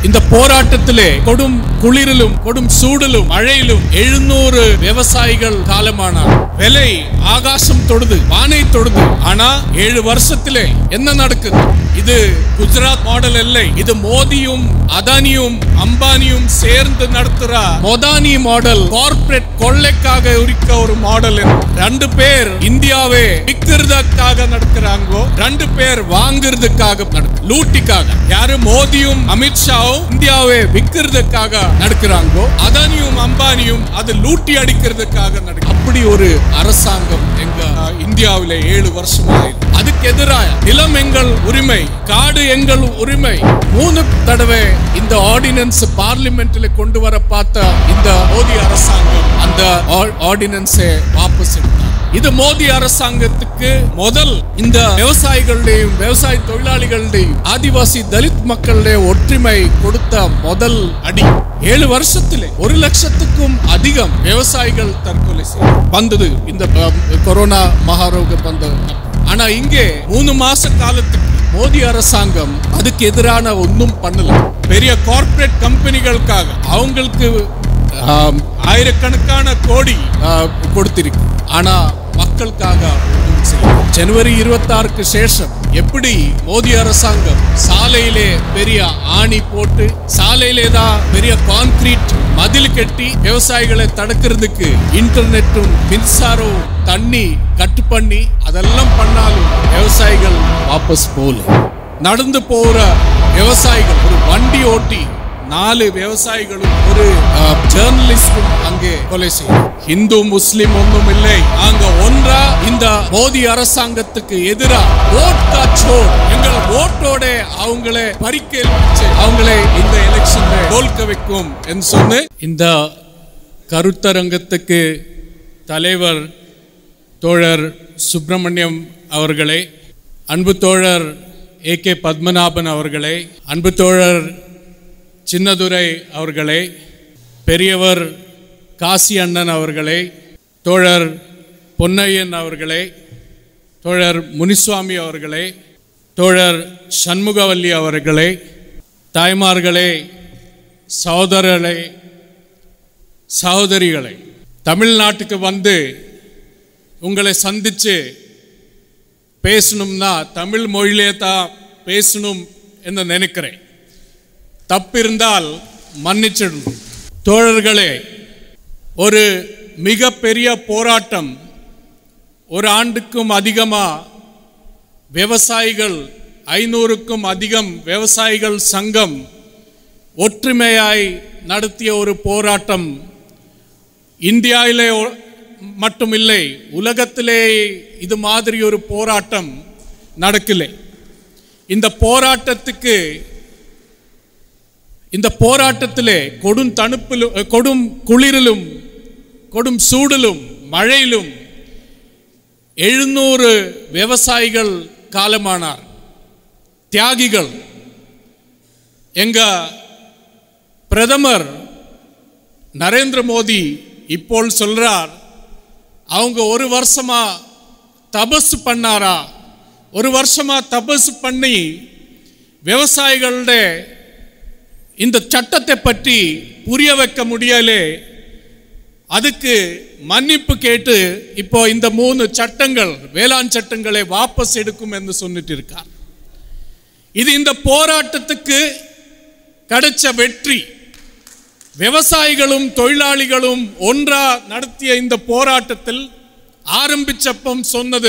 இந்த போராட்டத்திலே கொடும் குளிரிலும் கொடும் சூடிலும் மழையிலும் எழுநூறு விவசாயிகள் காலமானார் விலை ஆகாசம் தொடுது வானை தொடுது ஆனா ஏழு வருஷத்திலே என்ன நடக்குது இது குஜராத் மாடல் இல்லை இது மோதியும் அதானியும் அம்பானியும் சேர்ந்து நடத்துற மொதானி மாடல் கார்ப்பரேட் கொள்ளைக்காக இருக்க ஒரு மாடல் இது. ரெண்டு பேர் இந்தியாவை விற்கிறதுக்காக நடக்கிறாங்கோ ரெண்டு பேர் வாங்குறதுக்காக நடக்கு லூட்டிக்காக யாரு மோதியும் அமித்ஷாவும் இந்தியாவை விற்கிறதுக்காக நடக்கிறாங்கோ அதானியும் அம்பானியும் அது லூட்டி அடிக்கிறதுக்காக நடக்கு அப்படி ஒரு அரசாங்கம் எங்க அஹ், இந்தியாவிலே ஏழு வருஷமா இருக்கு. அதுக்கு எதிராக நிலம் எங்கள் உரிமை காடு எங்கள் உரிமை மூணு தடவை இந்த ஆர்டினன்ஸ் பார்லிமெண்ட்ல கொண்டு வர பார்த்த இந்த மோடி அரசாங்கம் அந்த ஆர்டினன்ஸை வாபஸ் எடுத்தார் இது மோடி அரசாங்கத்துக்கு முதல் இந்த விவசாயிகளுடையும் விவசாய தொழிலாளிகளுடையும் ஆதிவாசி தலித் மக்களுடைய ஒற்றுமை கொடுத்த முதல் அடி ஏழு வருஷத்திலே ஒரு லட்சத்துக்கும் அதிகம் விவசாயிகள் தற்கொலை செய்ய வந்தது இந்த அஹ், கொரோனா மகாரோக வந்தது ஆனா இங்கே மூணு மாச காலத்துக்கு மோடி அரசாங்கம் அதுக்கு எதிரான ஒன்றும் பண்ணல பெரிய கார்ப்பரேட் கம்பெனிகளுக்காக அவங்களுக்கு ஆம், ஆயிரக்கணக்கான கோடி ஆ, கொடுத்திருக்கு ஆனா மக்களுக்காக ஒண்ணும் செய்யல. ஜனவரி இருபத்தாறுக்கு சேஷம் எப்படி மோடி அரசாங்கம் சாலையிலே பெரிய ஆணி போட்டு சாலையிலே தான் பெரிய கான்கிரீட் மதில் கட்டி விவசாயிகளை தடுக்கிறதுக்கு இன்டர்நெட்டும் மின்சாரம் தண்ணி கட்டு பண்ணி அதெல்லாம் பண்ணாலும் விவசாயிகள் வாபஸ் போல நடந்து போற விவசாயிகள் ஒரு வண்டி ஓட்டி நாலு விவசாயிகளும் ஒரு ஜேர்னலிஸ்டும் அங்கே கொலை செய்யும் இந்து முஸ்லிம் ஒன்றும் இல்லை அங்க ஒன்றா இந்த மோடி அரசாங்கத்துக்கு எதிரா ஓட் கா சோர் எங்கள் ஓட்டோட அவங்களை பறிக்கேல்விச்சு அவங்களை இந்த எலெக்ஷன்ல தோல்க வைக்கும் என்று சொன்னு இந்த கருத்தரங்கத்துக்கு தலைவர் தோழர் சுப்பிரமணியம் அவர்களே அன்பு தோழர் ஏ கே பத்மநாபன் அவர்களே அன்பு தோழர் சின்னதுரை அவர்களே பெரியவர் காசி அண்ணன் அவர்களே தோழர் பொன்னையன் அவர்களே தோழர் முனிசுவாமி அவர்களே தோழர் சண்முகவல்லி அவர்களே தாய்மார்களே சகோதரர்களே சகோதரிகளை தமிழ்நாட்டுக்கு வந்து உங்களை சந்திச்சு பேசணும்னா தமிழ் மொழியிலே தான் பேசணும் என்று நினைக்கிறேன் தப்பிருந்தால் மன்னிச்சிடணும் தோழர்களே ஒரு மிகப்பெரிய போராட்டம் ஒரு ஆண்டுக்கும் அதிகமாக விவசாயிகள் ஐநூறுக்கும் அதிகம் விவசாயிகள் சங்கம் ஒற்றுமையாய் நடத்திய ஒரு போராட்டம் இந்தியாவிலே ஒ- மட்டுமில்லை உலகத்திலே இது மாதிரி ஒரு போராட்டம் நடக்கலை இந்த போராட்டத்துக்கு இந்த போராட்டத்திலே கொடும் தணுப்பிலும் அஹ், கொடும் குளிரிலும் கொடும் சூடிலும் மழையிலும் எழுநூறு விவசாயிகள் காலமானார் தியாகிகள் எங்க பிரதமர் நரேந்திர மோடி இப்போ சொல்றார் அவங்க ஒரு வருஷமா தபஸ் பண்ணாரா ஒரு வருஷமா தபஸ் பண்ணி விவசாயிகளுடைய இந்த சட்டத்தை பற்றி புரிய வைக்க முடியலே அதுக்கு மன்னிப்பு கேட்டு இப்போ இந்த மூணு சட்டங்கள் வேளாண் சட்டங்களை வாபஸ் எடுக்கும் என்று சொல்லிட்டு இருக்கார் இது இந்த போராட்டத்துக்கு கிடைச்ச வெற்றி விவசாயிகளும் தொழிலாளிகளும் ஒன்றா நடத்திய இந்த போராட்டத்தில் ஆரம்பிச்சப்பம் சொன்னது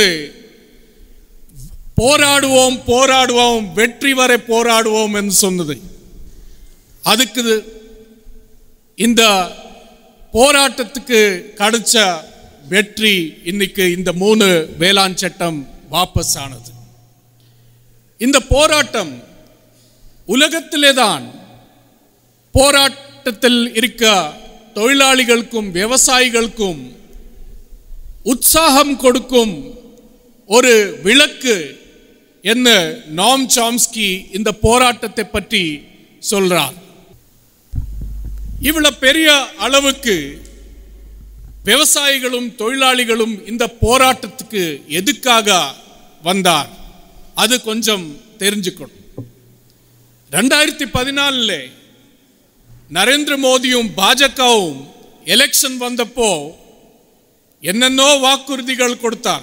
போராடுவோம் போராடுவோம் வெற்றி வரை போராடுவோம் என்று சொன்னது அதுக்கு இந்த போராட்டத்துக்கு கிடைச்ச வெற்றி இன்னைக்கு இந்த மூணு வேளாண் சட்டம் வாபஸ் ஆனது இந்த போராட்டம் உலகத்திலே தான் போராட்டத்தில் இருக்க தொழிலாளிகளுக்கும் விவசாயிகளுக்கும் உற்சாகம் கொடுக்கும் ஒரு விளக்கு என்ன நாம் சாம்ஸ்கி இந்த போராட்டத்தை பற்றி சொல்றார் இவ்வளவு பெரிய அளவுக்கு விவசாயிகளும் தொழிலாளிகளும் இந்த போராட்டத்துக்கு எதுக்காக வந்தார் அது கொஞ்சம் தெரிஞ்சுக்கணும் ரெண்டாயிரத்தி பதினாலில் நரேந்திர மோடியும் பாஜகவும் எலெக்ஷன் வந்தப்போ என்னென்னோ வாக்குறுதிகள் கொடுத்தார்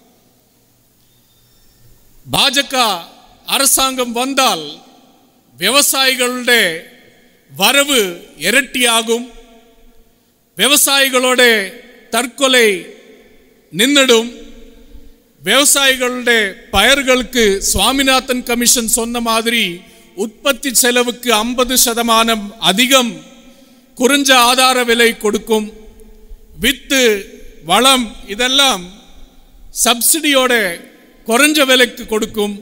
பாஜக அரசாங்கம் வந்தால் விவசாயிகளுடைய வரவு இரட்டியாகும் விவசாயிகளோட தற்கொலை நின்றுடும் விவசாயிகளுடைய பயிர்களுக்கு சுவாமிநாதன் கமிஷன் சொன்ன மாதிரி உற்பத்தி செலவுக்கு ஐம்பது சதமானம் அதிகம் குறைஞ்ச ஆதார விலை கொடுக்கும் வித்து வளம் இதெல்லாம் சப்சிடியோட குறைஞ்ச விலைக்கு கொடுக்கும்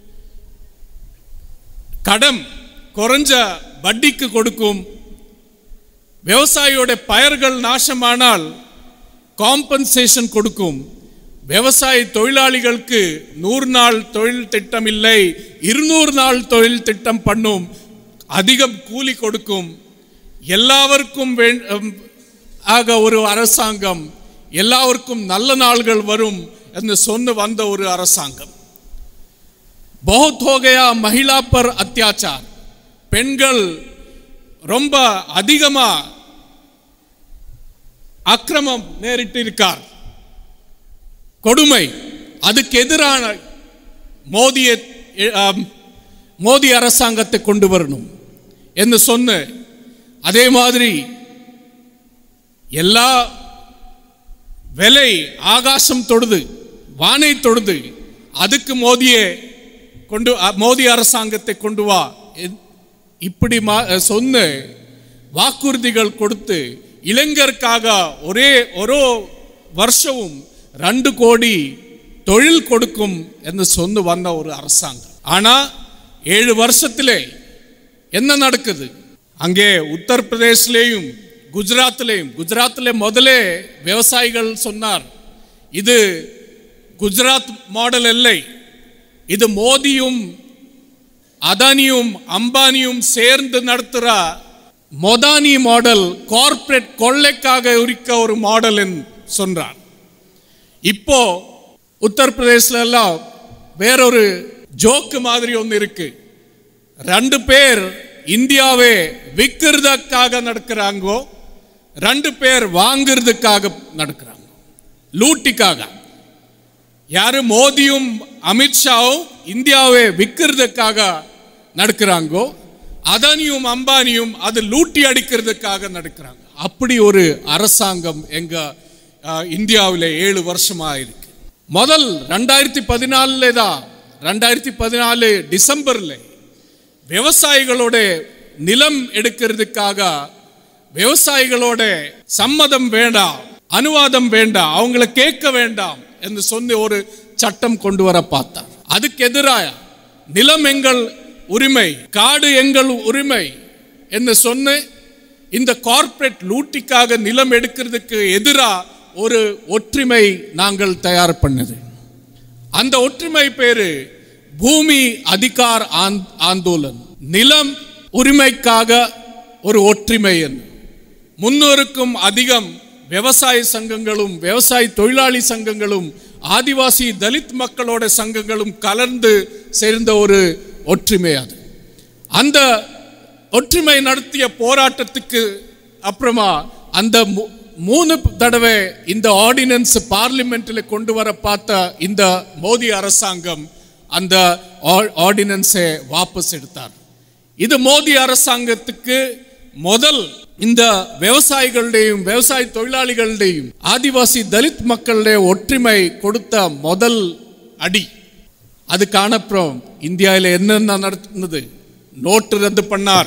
கடன் குறைஞ்ச வட்டிக்கு கொடுக்கும் விவசாயியோட பயிர்கள் நாசமானால் காம்பன்சேஷன் கொடுக்கும் விவசாய தொழிலாளிகளுக்கு நூறு நாள் தொழில் திட்டம் இல்லை இருநூறு நாள் தொழில் திட்டம் பண்ணும் அதிகம் கூலி கொடுக்கும் எல்லாருக்கும் வேண்- அம், ஆக ஒரு அரசாங்கம் எல்லாருக்கும் நல்ல நாள்கள் வரும் என்று சொன்னு வந்த ஒரு அரசாங்கம் बहुत हो गया महिला पर अत्याचार பெண்கள் ரொம்ப அதிகமா அக்கிரமம் நேரிட்டு இருக்கார் கொடுமை அதுக்கு எதிரான மோதியை ஆம், மோடி அரசாங்கத்தை கொண்டு வரணும் என்று சொன்ன அதே மாதிரி எல்லா விலை ஆகாசம் தொடுது வானை தொடுது அதுக்கு மோதியே கொண்டு அ, மோடி அரசாங்கத்தை கொண்டு வா எ- இப்படி மா- சொன்ன வாக்குறுதிகள் கொடுத்து இளைஞருக்காக ஒரே ஒரு வருஷமும் ரெண்டு கோடி தொழில் கொடுக்கும் என்று சொன்னு வந்த ஒரு அரசாங்கம் ஆனா ஏழு வருஷத்திலே என்ன நடக்குது அங்கே உத்தரப்பிரதேசிலேயும் குஜராத்திலேயும் குஜராத்தில் முதலே விவசாயிகள் சொன்னார் இது குஜராத் மாடல் இல்லை இது மோடியும் அதானியும் அம்பானியும் சேர்ந்து நடத்துகிற மொதானி மாடல் கார்ப்பரேட் கொள்ளைக்காக இருக்க ஒரு மாடல் சொன்னார் இப்போ உத்தரப்பிரதேசில் எல்லாம் வேறொரு ஜோக்கு மாதிரி ஒன்று இருக்கு ரெண்டு பேர் இந்தியாவை விற்கிறதுக்காக நடக்கிறாங்கோ ரெண்டு பேர் வாங்குறதுக்காக நடக்கிறாங்க லூட்டிக்காக யாரு மோடியும் அமித்ஷாவும் இந்தியாவை விற்கிறதுக்காக நடக்கிறாங்கோ அதானியும் அம்பானியும் அது லூட்டி அடிக்கிறதுக்காக நடக்கிறாங்க அப்படி ஒரு அரசாங்கம் எங்க அஹ், இந்தியாவில் ஏழு வருஷமா இருக்கு முதல் ரெண்டாயிரத்தி பதினாலுல தான் ரெண்டாயிரத்தி பதினாலு டிசம்பர்ல விவசாயிகளோட நிலம் எடுக்கிறதுக்காக விவசாயிகளோட சம்மதம் வேண்டாம் அனுவாதம் வேண்டாம் அவங்கள கேட்க வேண்டாம் என்று சொன்ன ஒரு சட்டம் கொண்டு வர பார்த்தார் அதுக்கு எதிராக நிலம் எங்கள் உரிமை காடு எங்கள் உரிமை என்று சொன்ன இந்த கார்ப்பரேட் லூட்டிக்காக நிலம் எடுக்கிறதுக்கு எதிராக ஒரு ஒற்றுமை நாங்கள் தயார் பண்ணது அந்த ஒற்றுமை பேரு பூமி அதிகார் ஆந்- ஆந்தோலன் நிலம் உரிமைக்காக ஒரு ஒற்றுமை என்று முன்னூறுக்கும் அதிகம் விவசாய சங்கங்களும் விவசாய தொழிலாளி சங்கங்களும் ஆதிவாசி தலித் மக்களோட சங்கங்களும் கலந்து சேர்ந்த ஒரு ஒற்றுமை அது அந்த ஒற்றுமை நடத்திய போராட்டத்துக்கு அப்புறமா அந்த மூ- மூணு தடவை இந்த ஆர்டினன்ஸ் பார்லிமெண்ட்டில் கொண்டு வர பார்த்த இந்த மோடி அரசாங்கம் அந்த ஆர்டினன்ஸை வாபஸ் எடுத்தார் இது மோடி அரசாங்கத்துக்கு முதல் இந்த விவசாயிகளுடையும் விவசாய தொழிலாளிகளுடையும் ஆதிவாசி தலித் மக்களுடைய ஒற்றுமை கொடுத்த முதல் அடி அதுக்கான அப்புறம் இந்தியாவில் என்னென்ன நடந்தது நோட்டு ரத்து பண்ணார்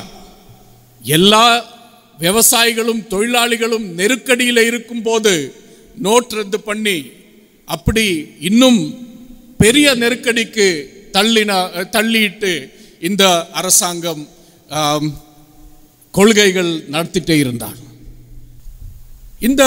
எல்லா விவசாயிகளும் தொழிலாளிகளும் நெருக்கடியில் இருக்கும்போது நோட் ரத்து பண்ணி அப்படி இன்னும் பெரிய நெருக்கடிக்கு தள்ளின தள்ளிட்டு இந்த அரசாங்கம் ஆம், கொள்கைகள் நடத்திட்டே இருந்தார் இந்த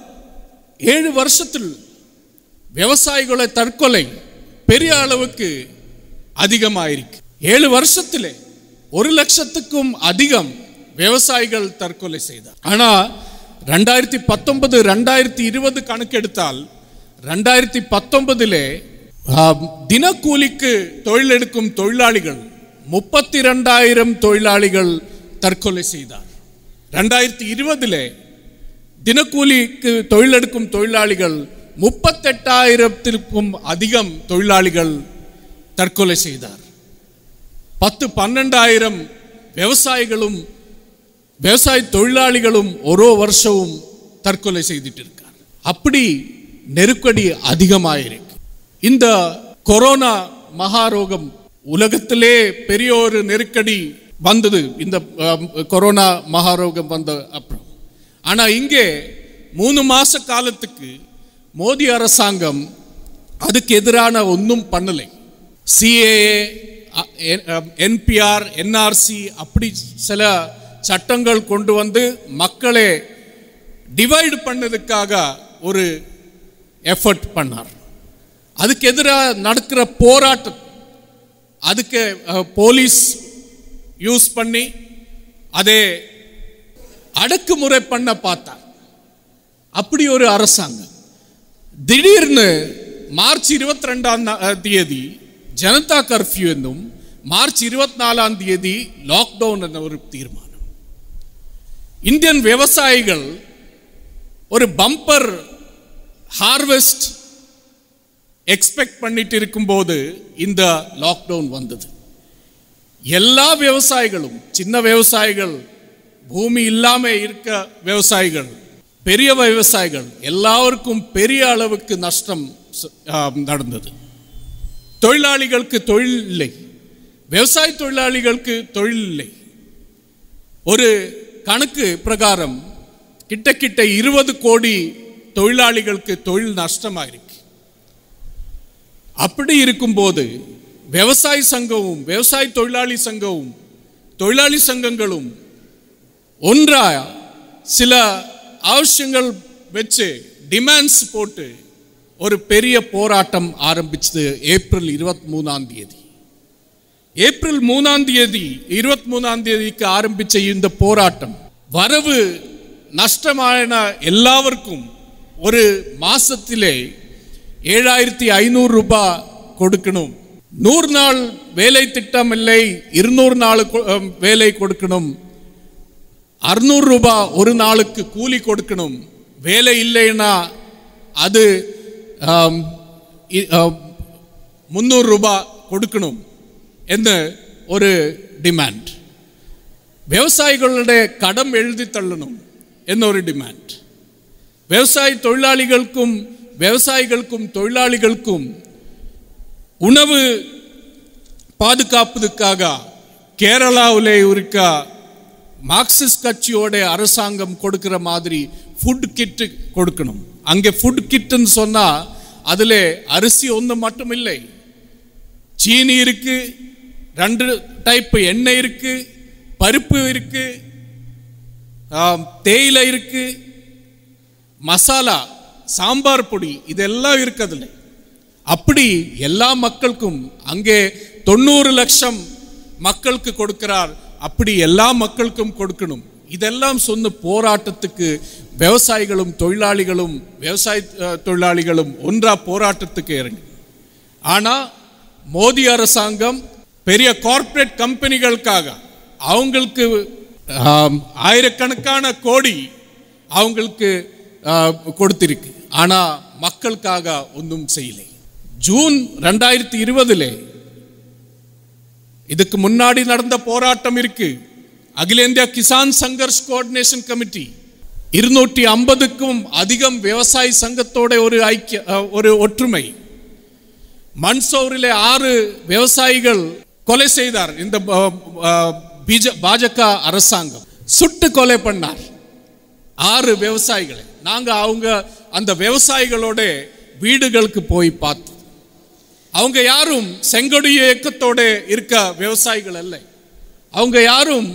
ஏழு வருஷத்தில் விவசாயிகள தற்கொலை பெரிய அளவுக்கு அதிகமாயிருக்கு ஏழு வருஷத்திலே ஒரு லட்சத்துக்கும் அதிகம் விவசாயிகள் தற்கொலை செய்தார் ஆனா ரெண்டாயிரத்தி பத்தொன்பது ரெண்டாயிரத்தி இருபது கணக்கெடுத்தால் ரெண்டாயிரத்தி பத்தொன்பதிலே தினக்கூலிக்கு தொழில் எடுக்கும் தொழிலாளிகள் முப்பத்தி ரெண்டாயிரம் தொழிலாளிகள் தற்கொலை செய்தார் ரெண்டாயிரத்தி இருபதிலே தினக்கூலிக்கு தொழிலெடுக்கும் தொழிலாளிகள் முப்பத்தெட்டாயிரத்திற்கும் அதிகம் தொழிலாளிகள் தற்கொலை செய்தார் பத்து பன்னெண்டாயிரம் விவசாயிகளும் விவசாய தொழிலாளிகளும் ஒரு வருஷமும் தற்கொலை செய்துட்டு இருக்கார் அப்படி நெருக்கடி அதிகமாயிருக்கு இந்த கொரோனா மகாரோகம் உலகத்திலே பெரிய ஒரு நெருக்கடி வந்தது இந்த அஹ், கொரோனா மகாரோகம் வந்த அப்புறம் ஆனா இங்கே மூணு மாச காலத்துக்கு மோடி அரசாங்கம் அதுக்கு எதிரான ஒன்றும் பண்ணலை சிஏஏ என்பிஆர் என்ஆர்சி அப்படி சில சட்டங்கள் கொண்டு வந்து மக்களை டிவைடு பண்ணதுக்காக ஒரு எஃபர்ட் பண்ணார் அதுக்கு எதிராக நடக்கிற போராட்டம் அதுக்கு அஹ், போலீஸ் யூஸ் பண்ணி அதை அடக்குமுறை பண்ண பார்த்தார் அப்படி ஒரு அரசாங்கம் திடீர்னு மார்ச் இருபத்தி ரெண்டாம் தேதி ஜனதா கர்ஃப்யூ என்னும் மார்ச் இருபத்தி நாலாம் தேதி லாக்டவுன் என்ற ஒரு தீர்மானம் இந்தியன் விவசாயிகள் ஒரு பம்பர் ஹார்வெஸ்ட் எக்ஸ்பெக்ட் பண்ணிட்டு இருக்கும்போது இந்த லாக்டவுன் வந்தது எல்லா விவசாயிகளும் சின்ன விவசாயிகள் பூமி இல்லாம இருக்க விவசாயிகள் பெரிய விவசாயிகள் எல்லாருக்கும் பெரிய அளவுக்கு நஷ்டம் ச- ஆ, நடந்தது தொழிலாளிகளுக்கு தொழில் இல்லை விவசாய தொழிலாளிகளுக்கு தொழில் இல்லை ஒரு கணக்கு பிரகாரம் கிட்ட கிட்ட இருபது கோடி தொழிலாளிகளுக்கு தொழில் நஷ்டமாயிருக்கு அப்படி இருக்கும்போது விவசாய சங்கமும் விவசாய தொழிலாளி சங்கமும் தொழிலாளி சங்கங்களும் ஒன்றா சில அவசியங்கள் வச்சு டிமாண்ட்ஸ் போட்டு ஒரு பெரிய போராட்டம் ஆரம்பிச்சது ஏப்ரல் இருபத்தி மூணாம் தேதி ஏப்ரல் மூணாம் தேதி இருபத்தி மூணாம் தேதிக்கு ஆரம்பிச்ச இந்த போராட்டம் வரவு நஷ்டமான எல்லாருக்கும் ஒரு மாசத்திலே ஏழாயிரத்தி ஐநூறு ரூபாய் கொடுக்கணும் நூறு நாள் வேலை திட்டம் இல்லை இருநூறு நாள் கொ- அஹ், வேலை கொடுக்கணும் அறுநூறு ரூபாய் ஒரு நாளுக்கு கூலி கொடுக்கணும் வேலை இல்லைன்னா அது ஆம், இ- ஆம், முந்நூறு ரூபாய் கொடுக்கணும் என்ன ஒரு டிமாண்ட் விவசாயிகளுடைய கடம் எழுதி தள்ளணும் என்ன ஒரு டிமாண்ட் விவசாய தொழிலாளிகளுக்கும் விவசாயிகளுக்கும் தொழிலாளிகளுக்கும் உணவு பாதுகாப்பதுக்காக கேரளாவில் இருக்க மார்க்சிஸ்ட் கட்சியோட அரசாங்கம் கொடுக்கிற மாதிரி ஃபுட் கிட் கொடுக்கணும் அங்கே ஃபுட் கிட்னு சொன்னா அதுல அரிசி ஒன்று மட்டும் இல்லை சீனி இருக்கு ரெண்டு டைப் எண்ணெய் இருக்கு பருப்பு இருக்கு ஆம், தேயிலை இருக்கு மசாலா சாம்பார் பொடி இதெல்லாம் இருக்கு அதுல அப்படி எல்லா மக்களுக்கும் அங்கே தொண்ணூறு லட்சம் மக்களுக்கு கொடுக்கிறார் அப்படி எல்லா மக்களுக்கும் கொடுக்கணும் இதெல்லாம் சொன்ன போராட்டத்துக்கு விவசாயிகளும் தொழிலாளிகளும் விவசாய அஹ், தொழிலாளிகளும் ஒன்றா போராட்டத்துக்கு இறங்கி ஆனா மோடி அரசாங்கம் பெரிய கார்ப்பரேட் கம்பெனிகளுக்காக அவங்களுக்கு ஆம், ஆயிரக்கணக்கான கோடி அவங்களுக்கு ஆ, கொடுத்திருக்கு ஆனா மக்களுக்காக ஒன்றும் செய்யலை ஜூன் ரெண்டாயிரத்தி இருபதுல இதுக்கு முன்னாடி நடந்த போராட்டம் இருக்கு அகில India Kisan Sangharsh coordination committee இருநூற்றி ஐம்பதுக்கும் அதிகம் விவசாய சங்கத்தோட ஒரு ஐக்கிய அ, ஒரு ஒற்றுமை மன்சோரிலே ஆறு விவசாயிகள் கொலை செய்தார் இந்த அ, அ, பிஜ- பாஜக அரசாங்கம் சுட்டு கொலை பண்ணார் ஆறு விவசாயிகளை நாங்க அவங்க அந்த விவசாயிகளோட வீடுகளுக்கு போய் பார்த்தோம் அவங்க யாரும் செங்கொடி இயக்கத்தோட இருக்க விவசாயிகள் அல்ல அவங்க யாரும்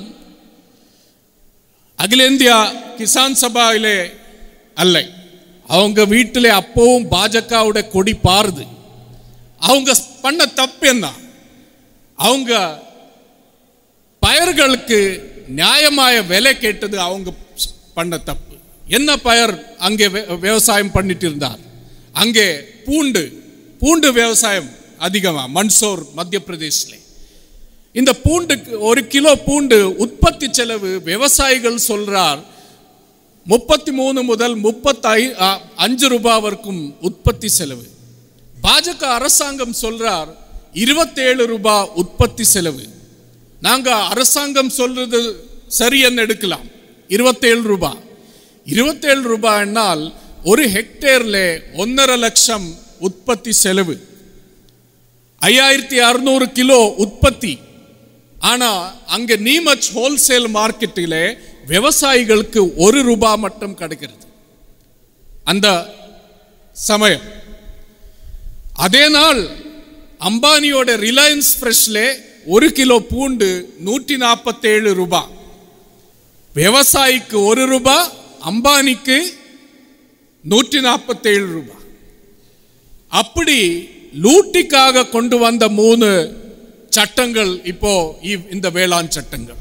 அகில இந்தியா கிசான் சபாவிலே அல்ல அவங்க வீட்டிலே அப்பவும் பாஜகவோட கொடி பாருது அவங்க பண்ண தப்பு என்ன அவங்க பயிர்களுக்கு நியாயമായ விலை கேட்டது அவங்க பண்ண தப்பு என்ன பயிர் அங்கே வி- விவசாயம் பண்ணிட்டு இருந்தார் அங்கே பூண்டு பூண்டு விவசாயம் அதிகமா மன்சோர் மத்திய பிரதேஷ்ல இந்த பூண்டுக்கு ஒரு கிலோ பூண்டு உற்பத்தி செலவு விவசாயிகள் சொல்றார் முப்பத்தி மூணு முதல் முப்பத்தி அஞ்சு ரூபாய் வரைக்கும் உற்பத்தி செலவு பாஜக அரசாங்கம் சொல்றார் இருபத்தேழு ரூபாய் உற்பத்தி செலவு நாங்க அரசாங்கம் சொல்றது சரியன்னு எடுக்கலாம் இருபத்தேழு ரூபாய் இருபத்தேழு ரூபாய்னால் ஒரு ஹெக்டேர்ல ஒன்னரை லட்சம் உற்பத்தி செலவு ஐயாயிரத்தி அறுநூறு கிலோ உற்பத்தி ஆனா அங்க நீமச் ஹோல்சேல் மார்க்கெட்டிலே விவசாயிகளுக்கு ஒரு ரூபாய் மட்டும் கிடைக்கிறது அந்த சமயம் அதே நாள் அம்பானியோட ரிலையன்ஸ் ஃப்ரெஷ்ல ஒரு கிலோ பூண்டு நூற்றி நாற்பத்தேழு ரூபாய் விவசாயிக்கு ஒரு ரூபாய் அம்பானிக்கு நூற்றி நாற்பத்தேழு ரூபாய் அப்படி லூட்டிக்காக கொண்டு வந்த மூணு சட்டங்கள் இப்போ இவ்- இந்த வேளாண் சட்டங்கள்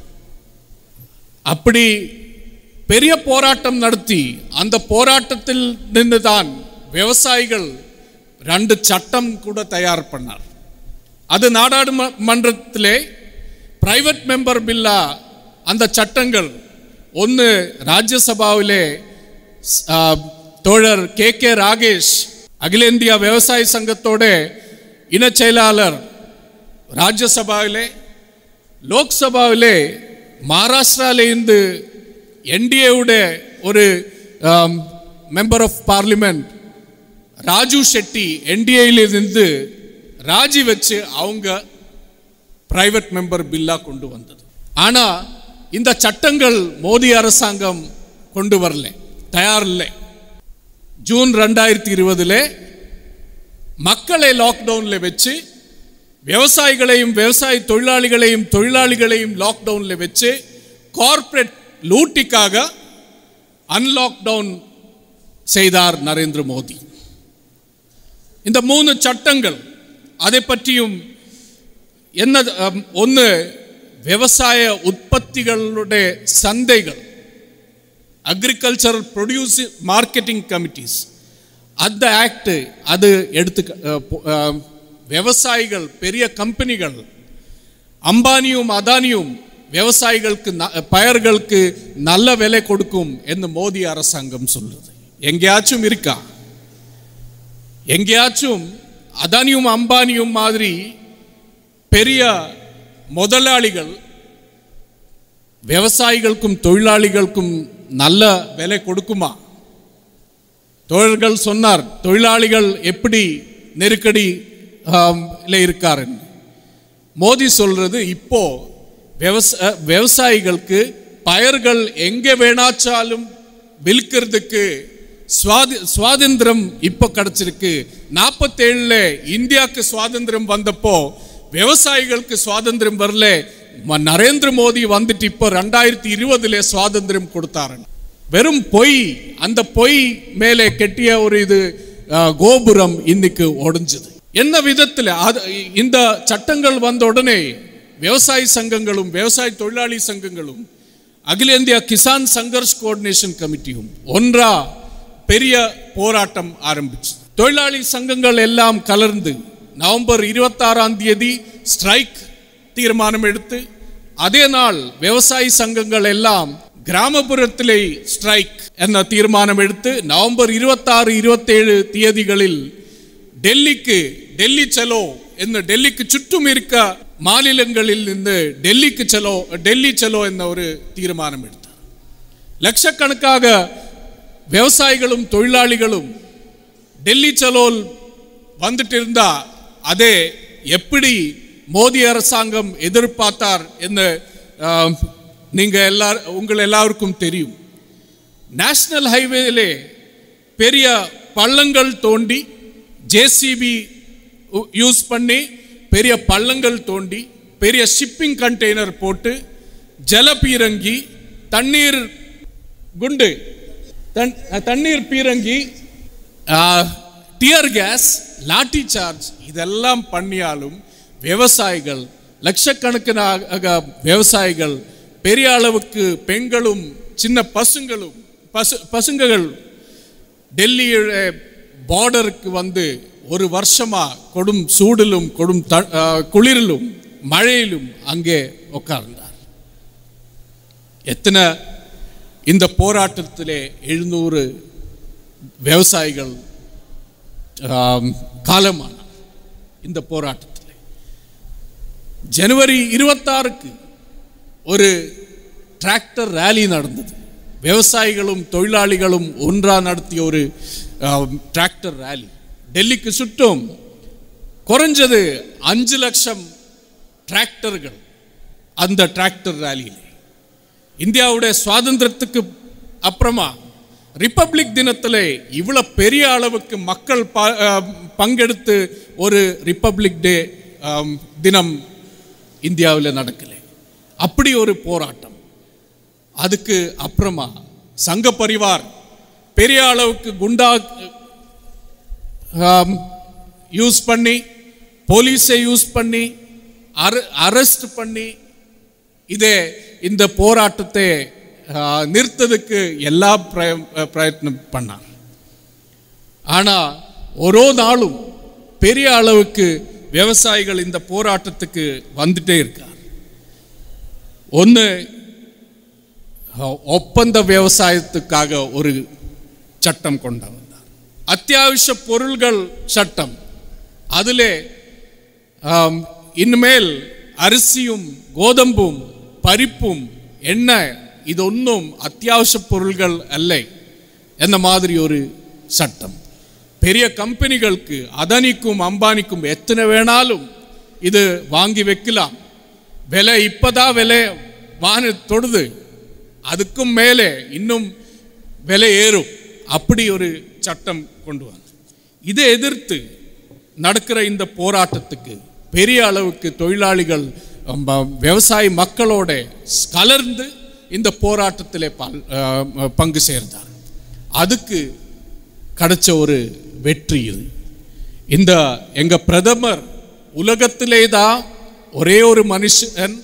அப்படி பெரிய போராட்டம் நடத்தி அந்த போராட்டத்தில் நின்றுதான் விவசாயிகள் ரெண்டு சட்டம் கூட தயார் பண்ணார் அது நாடாளுமன்றத்திலே பிரைவேட் மெம்பர் பில்லா அந்த சட்டங்கள் ஒன்று ராஜ்யசபாவிலே ஆ, தோழர் கே கே ராகேஷ் அகில இந்தியா விவசாய சங்கத்தோட இணைச் செயலாளர் ராஜ்யசபாவிலே லோக்சபாவிலே மகாராஷ்டிராலேருந்து என்டிஏவுட ஒரு member of parliament Raju Shetti என்டிஏயிலிருந்து ராஜி வச்சு அவங்க பிரைவேட் மெம்பர் பில்லா கொண்டு வந்தது ஆனா இந்த சட்டங்கள் மோடி அரசாங்கம் கொண்டு வரல தயார் இல்லை ஜூன் ரெண்டாயிரத்தி இருபதுல மக்களை லாக்டவுன்ல வச்சு விவசாயிகளையும் விவசாய தொழிலாளிகளையும் தொழிலாளிகளையும் லாக்டவுன்ல வச்சு கார்ப்பரேட் லூட்டிக்காக அன்லாக்டவுன் செய்தார் நரேந்திர மோடி இந்த மூணு சட்டங்கள் அதை பற்றியும் என்ன ஒன்று விவசாய உற்பத்திகளுடைய சந்தைகள் அக்ரிகல்ச்சரல் ப்ரொடியூஸ் மார்க்கெட்டிங் கமிட்டிஸ் அந்த ஆக்ட் அது எடுத்து அஹ், பொ- அஹ், விவசாயிகள் பெரிய கம்பெனிகள் அம்பானியும் அதானியும் விவசாயிகளுக்கு ந- பயர்களுக்கு நல்ல விலை கொடுக்கும் என்று மோடி அரசாங்கம் சொல்லுது எங்கேயாச்சும் இருக்கா எங்கேயாச்சும் அதானியும் அம்பானியும் மாதிரி பெரிய முதலாளிகள் விவசாயிகளுக்கும் தொழிலாளிகளுக்கும் நல்ல விலை கொடுக்குமா தோழர்கள் சொன்னார் தொழிலாளிகள் எப்படி நெருக்கடி ஆம், ல இருக்காருன்னு மோடி சொல்றது இப்போ விவசா விவசாயிகளுக்கு பயிர்கள் எங்க வேணாச்சாலும் விற்கிறதுக்கு சுவாதி சுவாதந்திரம் இப்போ கிடைச்சிருக்கு நாற்பத்தேழுல இந்தியாவுக்கு சுவாதந்திரம் வந்தப்போ விவசாயிகளுக்கு சுவாதந்திரம் வரல ம- நரேந்திர மோடி வந்துட்டு இப்போ ரெண்டாயிரத்தி இருபதுல சுவாதந்திரம் கொடுத்தாரு வெறும் பொய் அந்த பொய் மேலே கெட்டிய ஒரு இது ஆ, கோபுரம் இன்னைக்கு ஒடிஞ்சது என்ன விதத்தில் அது இந்த சட்டங்கள் வந்த உடனே விவசாய சங்கங்களும் விவசாய தொழிலாளி சங்கங்களும் அகில இந்தியா கிசான் சங்கர்ஷ் கோஆர்டினேஷன் கமிட்டியும் ஒன்றா பெரிய போராட்டம் ஆரம்பிச்சு தொழிலாளி சங்கங்கள் எல்லாம் கலர்ந்து நவம்பர் இருபத்தாறாம் தேதி ஸ்ட்ரைக் தீர்மானம் எடுத்து அதே நாள் விவசாய சங்கங்கள் எல்லாம் கிராமப்புறத்திலே ஸ்ட்ரைக் என்ற தீர்மானம் எடுத்து நவம்பர் இருபத்தாறு இருபத்தேழு தேதிகளில் டெல்லிக்கு டெல்லி செலோ എന്ന് ഡൽഹിക്ക് ചുറ്റും இருக்க மாநிலங்களில் இருந்து டெல்லிக்கு செலோ டெல்லி செலோ என்ற ஒரு தீர்மானம் எடுத்தார் லட்சக்கணக்காக விவசாயிகளும் தொழிலாளிகளும் டெல்லி செலோல் வந்துட்டு இருந்தா அதே எப்படி மோடி அரசாங்கம் எதிர்பார்த்தார் என்று ஆம், நீங்க எல்லார் உங்கள் எல்லாருக்கும் தெரியும் நேஷனல் ஹைவேலே பெரிய பள்ளங்கள் தோண்டி ஜேசிபி யூஸ் பண்ணி பெரிய பள்ளங்கள் தோண்டி பெரிய ஷிப்பிங் கண்டெய்னர் போட்டு ஜலபீரங்கி தண்ணீர் குண்டு தண்- தண்ணீர் பீரங்கி டியர் கேஸ் லாட்டி சார்ஜ் இதெல்லாம் பண்ணியாலும் விவசாயிகள் லட்சக்கணக்கான விவசாயிகள் பெரிய அளவுக்கு பெண்களும் சின்ன பசுங்களும் பசு பசுங்கள் டெல்லி பார்டருக்கு வந்து ஒரு வருஷமா கொடும் சூடிலும் கொடும் த- ஆ, குளிரிலும் மழையிலும் அங்கே உட்கார்ந்தார் எத்தனை இந்த போராட்டத்திலே எழுநூறு விவசாயிகள் ஆம், காலமானார் இந்த போராட்டத்தில் ஜனவரி இருபத்தாறுக்கு ஒரு டிராக்டர் ரேலி நடந்தது விவசாயிகளும் தொழிலாளிகளும் ஒன்றா நடத்திய ஒரு ஆம், டிராக்டர் ரேலி டெல்லிக்கு சுற்றும் குறைஞ்சது அஞ்சு லட்சம் டிராக்டர்கள் அந்த டிராக்டர் ரேலியிலே இந்தியாவுடைய சுவாதந்திரத்துக்கு அப்புறமா ரிப்பப்ளிக் தினத்திலே இவ்வளவு பெரிய அளவுக்கு மக்கள் ப- அஹ், பங்கெடுத்து ஒரு ரிப்பப்ளிக் டே ஆம், தினம் இந்தியாவில் நடக்கலை அப்படி ஒரு போராட்டம் அதுக்கு அப்புறமா சங்க பரிவார் பெரிய அளவுக்கு குண்டா யூஸ் பண்ணி போலீஸை யூஸ் பண்ணி அரெஸ்ட் பண்ணி இதே இந்த போராட்டத்தை ஆ, நிறுத்ததுக்கு எல்லா பிரய- பிரயத்னம் பண்ணார் ஆனா ஒரு நாளும் பெரிய அளவுக்கு விவசாயிகள் இந்த போராட்டத்துக்கு வந்துட்டே இருக்கார் ஒன்று ஒப்பந்த விவசாயத்துக்காக ஒரு சட்டம் கொண்டு வந்தார் அத்தியாவசிய பொருள்கள் சட்டம் அதிலே ஆம், இனிமேல் அரிசியும் கோதம்பும் பருப்பும் எண்ணெய் இது ஒன்றும் அத்தியாவசிய பொருள்கள் அல்ல என்ற மாதிரி ஒரு சட்டம் பெரிய கம்பெனிகளுக்கு அதனிக்கும் அம்பானிக்கும் எத்தனை வேணாலும் இது வாங்கி வைக்கலாம் விலை இப்பதான் விலை வான தொடுது அதுக்கும் மேலே இன்னும் விலை ஏறும் அப்படி ஒரு சட்டம் கொண்டு வந்து இதை எதிர்த்து நடக்கிற இந்த போராட்டத்துக்கு பெரிய அளவுக்கு தொழிலாளிகள் அம், விவசாய மக்களோட கலர்ந்து இந்த போராட்டத்திலே பல்- அஹ், பங்கு சேர்ந்தார் அதுக்கு கிடைச்ச ஒரு வெற்றி இது இந்த எங்க பிரதமர் உலகத்திலே தான் ஒரே ஒரு மனுஷன்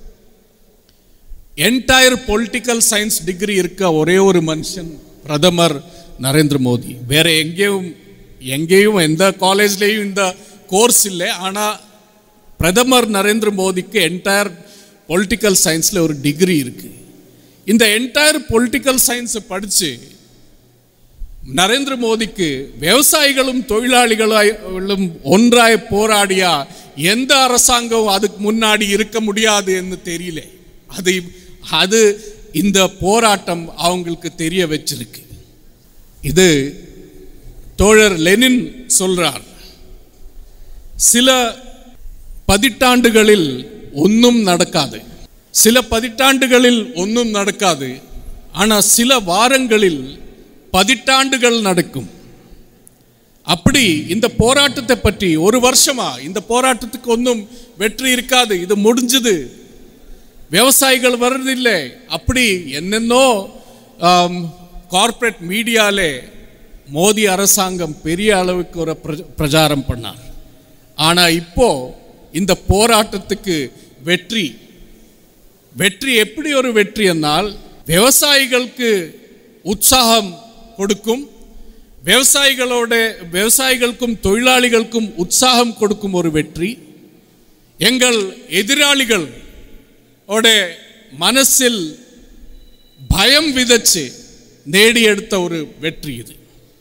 என்டையர் பொலிட்டிக்கல் சயின்ஸ் டிகிரி இருக்க ஒரே ஒரு மனுஷன் பிரதமர் நரேந்திர மோடி வேற எங்கேயும் எங்கேயும் எந்த காலேஜ்லேயும் இந்த கோர்ஸ் இல்லை ஆனால் பிரதமர் நரேந்திர மோடிக்கு என்டையர் பொலிட்டிக்கல் சயின்ஸில் ஒரு டிகிரி இருக்கு இந்த என்டையர் பொலிட்டிக்கல் சயின்ஸை படித்து நரேந்திர மோடிக்கு விவசாயிகளும் தொழிலாளிகளும் ஒன்றாய் போராடியா எந்த அரசாங்கம் அதுக்கு முன்னாடி இருக்க முடியாது என்று தெரியல அது அது இந்த போராட்டம் அவங்களுக்கு தெரிய வச்சிருக்கு இது தோழர் லெனின் சொல்றார் சில பதிட்டாண்டுகளில் ஒன்றும் நடக்காது சில பதிட்டாண்டுகளில் ஒன்றும் நடக்காது ஆனால் சில வாரங்களில் பதிட்டாண்டுகள் நடக்கும் அப்படி இந்த போராட்டத்தை பற்றி ஒரு வருஷமா இந்த போராட்டத்துக்கு ஒன்றும் வெற்றி இருக்காது இது முடிஞ்சது விவசாயிகள் வர்றதில்லை அப்படி என்னென்னோ கார்ப்பரேட் மீடியாலே மோடி அரசாங்கம் பெரிய அளவுக்கு ஒரு பிர- பிரச்சாரம் பண்ணார் ஆனா இப்போ இந்த போராட்டத்துக்கு வெற்றி வெற்றி எப்படி ஒரு வெற்றி என்னால் விவசாயிகளுக்கு உற்சாகம் கொடுக்கும் விவசாயிகளோட விவசாயிகளுக்கும் தொழிலாளிகளுக்கும் உற்சாகம் கொடுக்கும் ஒரு வெற்றி எங்கள் எதிராளிகள் ஓட மனசில் பயம் விதைச்சு நேடி எடுத்த ஒரு வெற்றி இது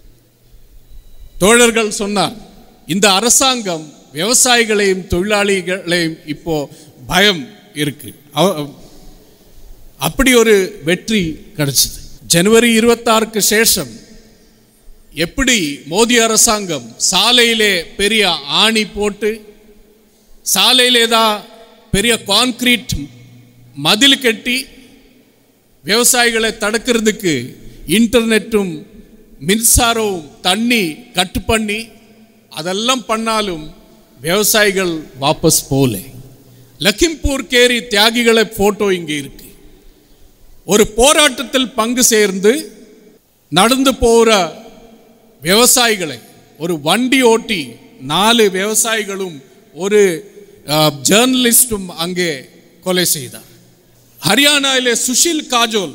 தோழர்கள் சொன்னார் இந்த அரசாங்கம் விவசாயிகளையும் தொழிலாளிகளையும் இப்போ பயம் இருக்கு அவ- அப்படி ஒரு வெற்றி கிடைச்சது ஜனவரி இருபத்தாறுக்கு சேஷம் எப்படி மோடி அரசாங்கம் சாலையிலே பெரிய ஆணி போட்டு சாலையிலே தான் பெரிய கான்கிரீட் மதில் கட்டி விவசாயிகளை தடுக்கிறதுக்கு இன்டர்நெட்டும் மின்சாரமும் தண்ணி கட்டு பண்ணி அதெல்லாம் பண்ணாலும் விவசாயிகள் வாபஸ் போல லக்கிம்பூர் கேரி தியாகிகளை போட்டோ இங்கே இருக்கு ஒரு போராட்டத்தில் பங்கு சேர்ந்து நடந்து போகிற விவசாயிகளை ஒரு வண்டி ஓட்டி நாலு விவசாயிகளும் ஒரு ஜேர்னலிஸ்டும் அங்கே கொலை செய்தார் ஹரியானாவிலே சுஷில் காஜோல்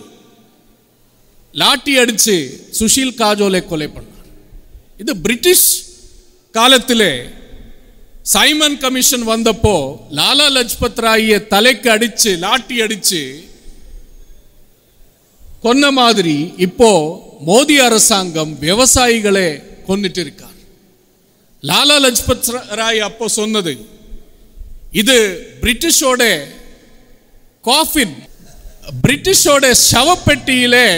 லாட்டி அடிச்சு சுஷில் காஜோலை கொலை பண்ணார் இது பிரிட்டிஷ் காலத்திலே சைமன் கமிஷன் வந்தப்போ லாலா லஜ்பத் ராயை தலைக்கு அடிச்சு லாட்டி அடிச்சு கொன்ன மாதிரி இப்போ மோடி அரசாங்கம் விவசாயிகளே கொன்னுட்டு இருக்கார் லாலா லஜ்பத் ராய் அப்போ சொன்னது இது பிரிட்டிஷோட காஃபின் பிரிட்டிஷோட சவப்பெட்டியிலே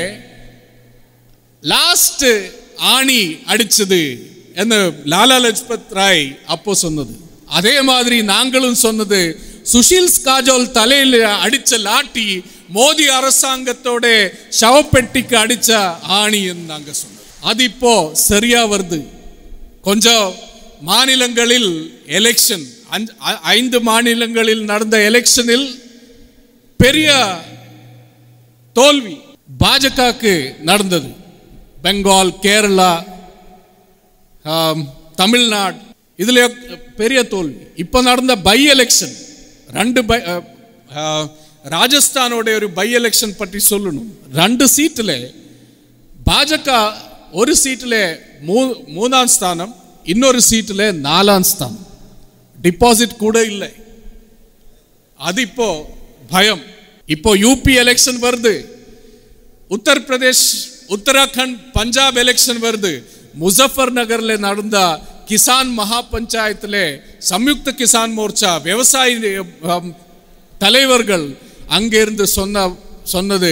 லாஸ்ட் ஆணி அடிச்சது என்ன லாலா லஜ்பத் ராய் அப்போ சொன்னது அதே மாதிரி நாங்களும் சொன்னது சுஷில் காஜோல் தலையில் அடிச்ச லாட்டி மோடி அரசாங்கத்தோட சவப்பெட்டிக்கு அடிச்ச ஆணின்னு நாங்க சொன்னோம் அது இப்போ சரியா வருது கொஞ்சம் மாநிலங்களில் எலெக்ஷன் ஐந்து மாநிலங்களில் நடந்த எலெக்ஷனில் பெரிய தோல்வி பாஜகவுக்கு நடந்தது பெங்கால் கேரளா ஆம், தமிழ்நாடு இதுல பெரிய தோல்வி இப்போ நடந்த பை எலெக்ஷன் ரெண்டு பை அ, ஆ, ராஜஸ்தானோட ஒரு பை எலெக்ஷன் பற்றி சொல்லணும் ரெண்டு சீட்டில் பாஜக ஒரு சீட்டில் மூ மூணாம் ஸ்தானம் இன்னொரு சீட்டில் நாலாம் ஸ்தானம் டிபாசிட் கூட இல்லை அது இப்போ பயம் இப்போ யூபி எலெக்ஷன் வருது உத்தரப்பிரதேஷ் உத்தராகண்ட் பஞ்சாப் எலெக்ஷன் வருது முசஃபர் நகர்ல நடந்த கிசான் மகா பஞ்சாயத்துல சம்யுக்த கிசான் மோர்ச்சா விவசாய அம், தலைவர்கள் அங்கிருந்து சொன்ன சொன்னது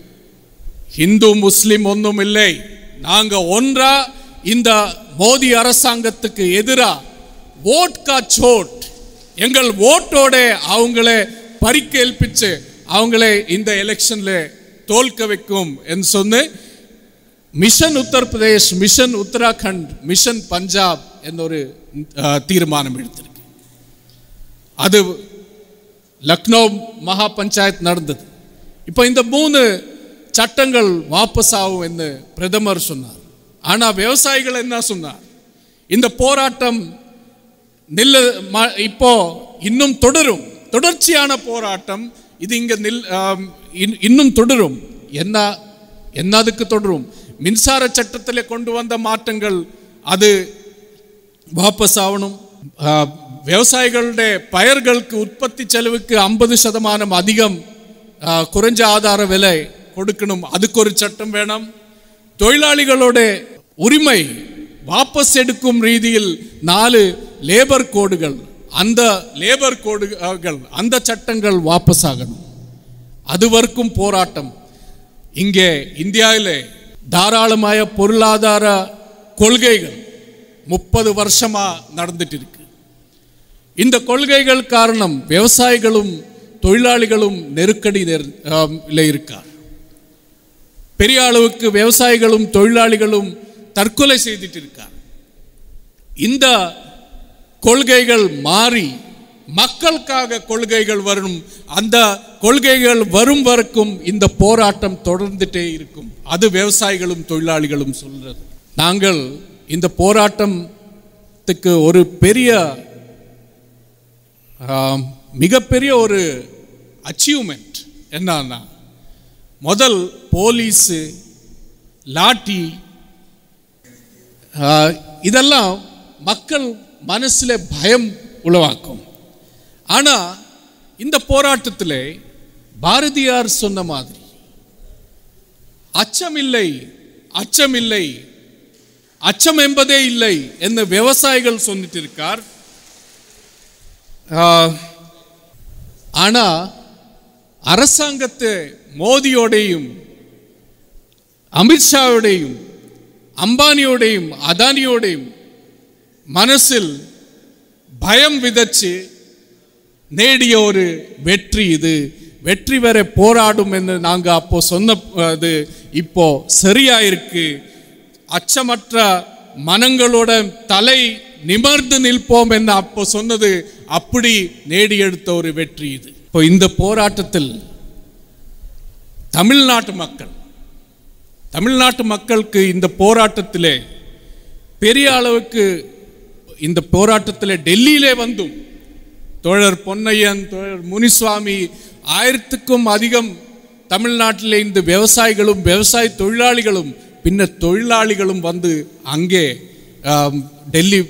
இந்து முஸ்லிம் ஒன்றும் இல்லை நாங்க ஒன்றா இந்த மோடி அரசாங்கத்துக்கு எதிரா ஓட் கா சோட் எங்கள் ஓட்டோட அவங்கள பறிக்கேல்பிச்சு அவங்களே இந்த எலெக்ஷன்ல தோல்க வைக்கும் என்று சொன்னு mission Uttar Pradesh mission Uttarakhand mission Punjab എന്നൊരു அஹ், தீர்மானம் எடுத்திருக்கு அது லக்னோ மகா பஞ்சாயத் நடந்தது இப்போ இந்த மூணு சட்டங்கள் வாபஸ் ஆகும் என்று பிரதமர் சொன்னார் ஆனா விவசாயிகள் என்ன சொன்னார் இந்த போராட்டம் நில்ல ம- இப்போ இன்னும் தொடரும் தொடர்ச்சியான போராட்டம் இது இங்க நில் ஆம், இன்- இன்னும் தொடரும் என்ன என்னதுக்கு தொடரும் மின்சார சட்டத்திலே கொண்டு வந்த மாற்றங்கள் அது வாபஸ் ஆகணும் ஆ, விவசாயிகளுடைய பயிர்களுக்கு உற்பத்தி செலவுக்கு ஐம்பது சதமானம் அதிகம் ஆ, குறைஞ்ச ஆதார விலை கொடுக்கணும் அதுக்கு ஒரு சட்டம் வேணும் தொழிலாளிகளோட உரிமை வாபஸ் எடுக்கும் ரீதியில் நாலு லேபர் கோடுகள் அந்த லேபர் கோடுகள் அந்த சட்டங்கள் வாபஸ் ஆகணும் அது வரைக்கும் போராட்டம் இங்கே இந்தியாவிலே தாராளமாய பொருளாதார கொள்கைகள் முப்பது வருஷமா நடந்துட்டு இருக்கு இந்த கொள்கைகள் காரணம் விவசாயிகளும் தொழிலாளிகளும் நெருக்கடி நெரு- ஆம், ல இருக்கார் பெரிய அளவுக்கு விவசாயிகளும் தொழிலாளிகளும் தற்கொலை செய்துட்டு இருக்கார் இந்த கொள்கைகள் மாறி மக்களுக்காக கொள்கைகள் வரும் அந்த கொள்கைகள் வரும் வரைக்கும் இந்த போராட்டம் தொடர்ந்துட்டே இருக்கும் அது விவசாயிகளும் தொழிலாளிகளும் சொல்றது நாங்கள் இந்த போராட்டத்துக்கு ஒரு பெரிய ஆம், மிகப்பெரிய ஒரு அச்சீவ்மெண்ட் என்னன்னா முதல் போலீஸு லாட்டி ஆ, இதெல்லாம் மக்கள் மனசுல பயம் உளவாக்கும் ஆனா இந்த போராட்டத்தில் பாரதியார் சொன்ன மாதிரி அச்சமில்லை அச்சமில்லை அச்சம் என்பதே இல்லை என்று விவசாயிகள் சொல்லிட்டு இருக்கார் ஆ, ஆனா அரசாங்கத்தை மோதியோடையும் அமித்ஷாவோடையும் அம்பானியோடையும் அதானியோடையும் மனசில் பயம் விதைச்சு நேடிய ஒரு வெற்றி இது வெற்றி பெற போராடும் என்று நாங்கள் அப்போ சொன்ன அது இப்போ சரியா இருக்கு அச்சமற்ற மனங்களோட தலை நிமிர்ந்து நிற்போம் என்று அப்போ சொன்னது அப்படி நேடி எடுத்த ஒரு வெற்றி இது இப்போ இந்த போராட்டத்தில் தமிழ்நாட்டு மக்கள் தமிழ்நாட்டு மக்களுக்கு இந்த போராட்டத்திலே பெரிய அளவுக்கு இந்த போராட்டத்தில் டெல்லியிலே வந்தும் தோழர் பொன்னையன் தோழர் முனிசுவாமி ஆயிரத்துக்கும் அதிகம் தமிழ்நாட்டில் இந்த விவசாயிகளும் விவசாய தொழிலாளிகளும் பின்னர் தொழிலாளிகளும் வந்து அங்கே ஆம், டெல்லி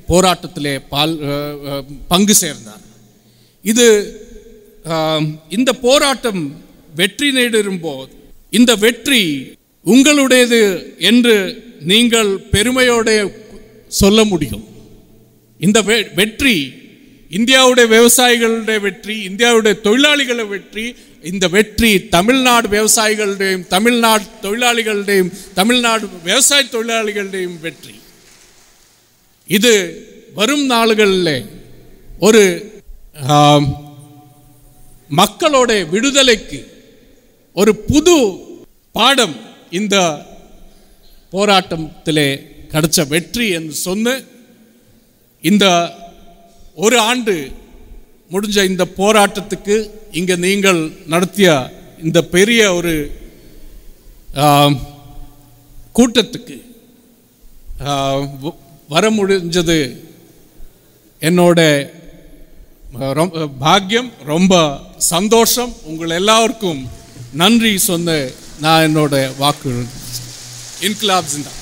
போராட்டத்திலே பால் அஹ், அஹ், பங்கு சேர்ந்தார் இது ஆம், இந்த போராட்டம் வெற்றி நேடிரும்போது இந்த வெற்றி உங்களுடையது என்று நீங்கள் பெருமையோட சொல்ல முடியும் இந்த வெ- வெற்றி இந்தியாவுடைய விவசாயிகளுடைய வெற்றி இந்தியாவுடைய தொழிலாளிகளுடைய வெற்றி இந்த வெற்றி தமிழ்நாடு விவசாயிகளுடையும் தமிழ்நாடு தொழிலாளிகளுடையும் தமிழ்நாடு விவசாய தொழிலாளிகளுடையும் வெற்றி இது வரும் நாளுகளில் ஒரு ஆம், மக்களோட விடுதலைக்கு ஒரு புது பாடம் இந்த போராட்டத்திலே கிடைச்ச வெற்றி என்று சொன்ன இந்த ஒரு ஆண்டு முடிஞ்ச இந்த போராட்டத்துக்கு இங்கே நீங்கள் நடத்திய இந்த பெரிய ஒரு ஆம், கூட்டத்துக்கு ஆ, வ- வர முடிஞ்சது என்னோட ரொம்ப பாக்கியம் ரொம்ப சந்தோஷம் உங்கள் எல்லாருக்கும் நன்றி சொன்ன நான் என்னோட வாக்கு இன்கிலாப் ஜிந்தா